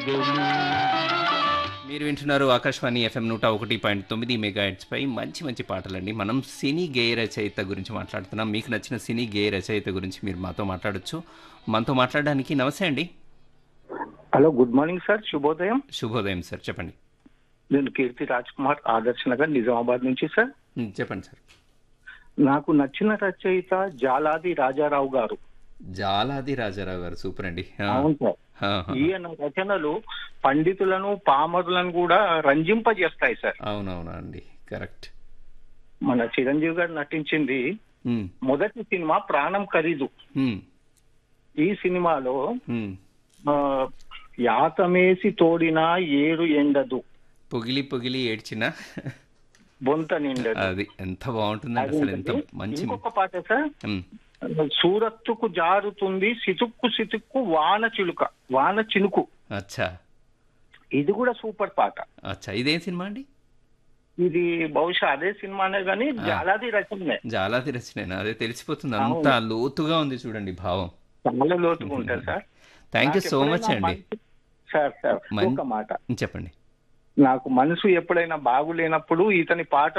మీరు వింటున్నారు ఆకాశవాణి ఎఫ్ఎం నూట ఒకటి పాయింట్ తొమ్మిది మెగా పై మంచి మంచి పాటలండి మనం సినీ గేయ రచయిత గురించి మాట్లాడుతున్నాం మీకు నచ్చిన సినీ గేయ రచయిత గురించి మీరు మాతో మాట్లాడొచ్చు మనతో మాట్లాడడానికి నమస్తే అండి హలో గుడ్ మార్నింగ్ సార్ శుభోదయం శుభోదయం సార్ చెప్పండి నేను కీర్తి రాజ్ కుమార్ ఆదర్శ్ నగర్ నిజామాబాద్ నుంచి సార్ ఉమ్, చెప్పండి సార్ నాకు నచ్చిన రచయిత జాలాది రాజారావు గారు జాలాది రాజారావు గారు సూపర్ అండి ఆ, అవును సార్ ఆ, ఆ. ఈయన రచనలు పండితులను పామరులను కూడా రంజింపజేస్తాయి సార్ అవునవునా అండి కరెక్ట్ మన చిరంజీవి గారు నటించింది ఉమ్, మొదటి సినిమా ప్రాణం ఖరీదు ఉమ్, ఈ సినిమాలో ఉమ్. ఆ, యాతమేసి తోడిన ఏరు ఎండదు పొగిలి పొగిలి ఏడ్చిన బొంత నిండదు అది ఎంత బాగుంటుందండి అసలు ఎంత అదేంటండి? మంచి ఇంకొక పాట సార్ ఉమ్, సూరత్తుకు జారుతుంది సితుక్కు సితుక్కు వాన చిలుక వాన చినుకు అచ్చా ఇది కూడా సూపర్ పాట అచ్చా ఇదేం సినిమా అండి ఇది బహుశా అదే సినిమానే గానీ జాలాది రచననే జాలాది రచన అదే తెలిసిపోతుంది అంత లోతుగా ఉంది చూడండి భావం చాలా లోతుగా ఉంటుంది సార్ థ్యాంక్ యూ నాకు సో మచ్ ఎప్పుడైనా అండి మనసు- సార్ సార్ మన్- ఒక మాట చెప్పండి నాకు మనసు ఎప్పుడైనా బాగులేనప్పుడు ఇతని పాట